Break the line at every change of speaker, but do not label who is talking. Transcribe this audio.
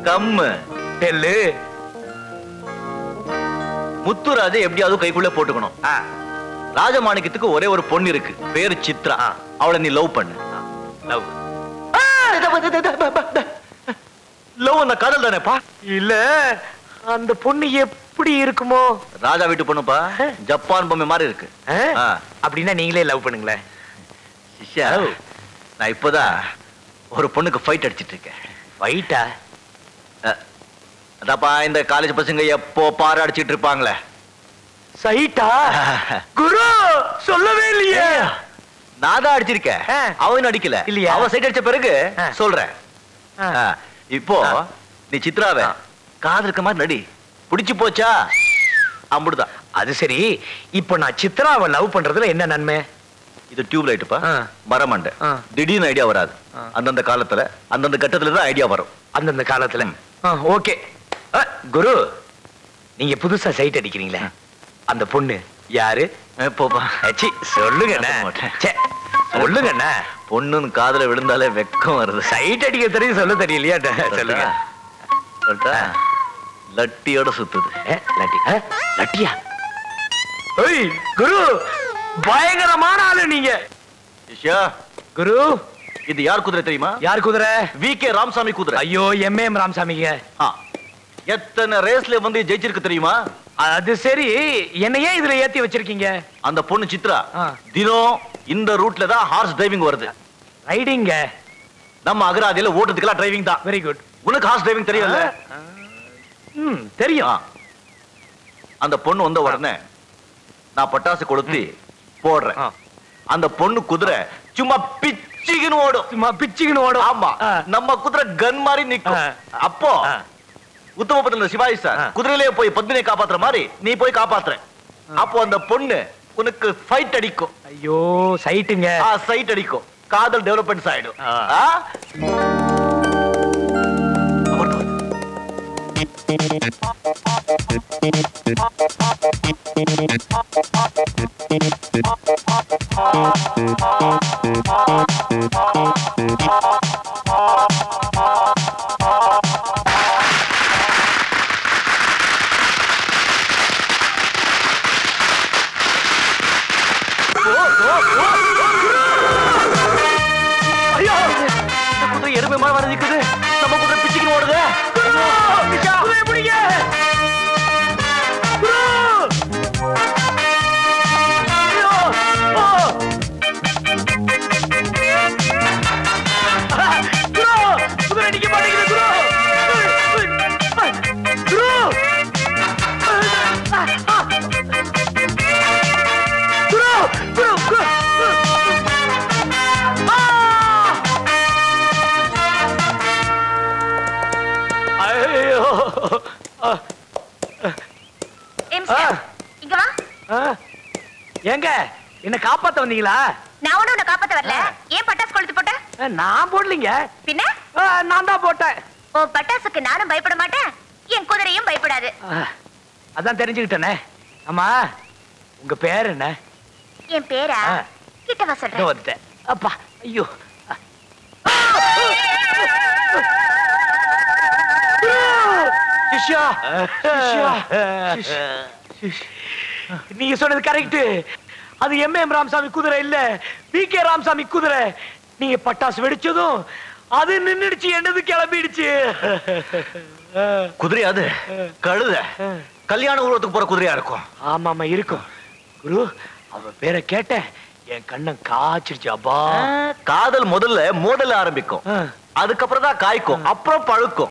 கம்மு
tell
முத்துராஜை எப்படியாவது கைக்குள்ள போட்டுக்கணும்
ஆ,
ராஜமாணிக்கத்துக்கு ஒரே ஒரு பொண்ணு இருக்கு பேரு சித்ரா
ஆ.
அவளை நீ லவ் பண்ணு
love.
லவ் அந்த காதல் தானேப்பா
இல்ல அந்த பொண்ணு எப்படி இருக்குமோ
ராஜா வீட்டு பொண்ணுப்பா ஜப்பான் பொம்மை மாதிரி இருக்கு
ஆ?
ஆ.
அப்படின்னா நீங்களே லவ் பண்ணுங்களேன்
சிஷ்யா
Love.
நான் இப்பதான் ஒரு பொண்ணுக்கு ஃபைட் அடிச்சிட்டு இருக்கேன்
வைட்டா
அஹ், அதாப்பா இந்த காலேஜ் பசங்க எப்போ பாரு அடிச்சிட்டு இருப்பாங்களே
சைட்டா குரு சொல்லவே இல்லையே
நான் தான் அடிச்சிருக்கேன்
ஆ.
அவன் அடிக்கல
இல்லையா?
அவ சைட் அடிச்ச பிறகு
ஆ.
சொல்றேன்
ஆ.
ஆ, இப்போ
ஆ.
நீ சித்ராவ
ஆ.
காதலுக்கு மாதிரி நடி பிடிச்சு போச்சா அம்புடுதான்
அது சரி இப்போ நான் சித்ராவை லவ் பண்றதுல என்ன நன்மை
இது டியூப் லைட்டுப்பா
ஆ.
மரமண்டை
ஆ.
திடீர்னு ஐடியா வராது
ஆ.
அந்தந்த காலத்துல அந்தந்த கட்டத்துல தான் ஐடியா வரும்
அந்தந்த காலத்துல
ம்.
ஓகே குரு நீங்க புதுசா சைட் அடிக்கிறீங்களே அந்த பொண்ணு யாரு
அஹ், போப்பா
அச்சி சொல்லுங்கண்ணே
சொல்ல மாட்டேன்.
ச்சே, சொல்லுங்கண்ணே
பொண்ணுன்னு காதுல விழுந்தாலே வெக்கம் வருது
சைட் அடிக்க தெரியும் சொல்ல தெரியலையா சொல்லுங்க
சொல்லிட்டா லட்டியோட சுத்துது
ஏ, லட்டி ஆ, லட்டியா ஓய் குரு பயங்கரமான ஆளு நீங்க
சிஷ்யா
குரு
இது யார் குதிரை தெரியுமா
யார் குதிரை
வி கே ராமசாமி குதிரை
ஐயோ எம்ஏஎம் ராமசாமிங்க
ஆ. எத்தனை ரேஸ்ல வந்து ஜெயிச்சிருக்கு தெரியுமா
அது சரி என்னையே இதுல ஏத்தி வச்சிருக்கீங்க
அந்த பொண்ணு சித்ரா
ஆ.
தினம் இந்த ரூட்ல தான் ஹார்ஸ் டிரைவிங் வருது
ரைடிங்க
நம்ம அகராதியில ஓட்டுறதுக்கெல்லாம் டிரைவிங் தான்
வெரி குட்
உனக்கு ஹார்ஸ் டிரைவிங் தெரியும்ல
ம் தெரியும்
ஆ. அந்த பொண்ணு வந்த உடனே நான் பட்டாசு கொளுத்தி போடுறேன்
ஆ.
அந்த பொண்ணு குதிரை சும்மா பிச்சுக்குன்னு ஓடும்
சும்மா பிச்சுக்கின்னு ஓடும்
ஆமா
ஆ.
நம்ம குதிரை கன் மாதிரி நிக்கும்
ஆ.
அப்போ
ஆ.
உத்தமபுரத்துல சிவாஜி சார்
ஆ.
குதிரையிலே போய் பத்மினியை காப்பாத்துற மாதிரி நீ போய் காப்பாத்துற அப்போ அந்த பொண்ணு உனக்கு ஃபைட் அடிக்கும்
ஐயோ சைட்டுங்க
ஆ சைட் அடிக்கும் காதல் டெவலப்மெண்ட்ஸ் ஆயிடும்
ஆ.
ஆ? அமர்ந்து வந்து. ஐயோ இந்த குதிரை எருமை மாதிரி வர நிக்குது நம்ம குதிரை பிச்சுக்கின்னு ஓடுது
குதிரையை பிடிங்க குரு! ஐயோ! ஓ! குரு! குதிரை நிக்க மாட்டேங்குது, குரு! குரு! குரு! குரு! குரு! ஆ! ஐயோ ஆ,
ஏ மிஸ்டர்,
ஆ.
இங்க வா
ஆ. ஏங்க என்ன காப்பாத்த வந்தீங்களா
நான் ஒண்ணு உன்னை காப்பாத்த வரல
ஆ.
ஏன் பட்டாசு கொளுத்து போட்ட
ஆ, நான் போடலீங்க
பின்ன
ஆ, நான் தான் போட்டேன்
உன் பட்டாசுக்கு நானும் பயப்பட மாட்டேன் என் குதிரையும் பயப்படாது
ஆ, அதான் தெரிஞ்சுக்கிட்டேனே ஆமா உங்க பேர் என்ன
என் பேரா
ஆ.
கிட்ட வா
இதோ
சொல்றேன்
வந்துட்டேன் அப்பா ஐயோ
சிஷ்யா சிஷ்யா
நீங்க சொன்னது கரெக்ட் அது எம் எம் ராமசாமி குதிரை இல்ல பி கே ராமசாமி குதிரை நீங்க பட்டாசு வெடிச்சதும் அது நின்னுடுச்சு என்னது கிளம்பிடுச்சு
குதிரை அது கழுத கல்யாண உருவத்துக்கு போற குதிரையா இருக்கும்
ஆமா ஆமா இருக்கும் குரு அவ பேரை கேட்டேன் என் கண்ணம் காய்ச்சிருச்சு அப்பா
காதல் முதல்ல மோதல் ஆரம்பிக்கும்
ஆ.
அதுக்கப்புறம் தான் காய்க்கும் அப்புறம் பழுக்கும்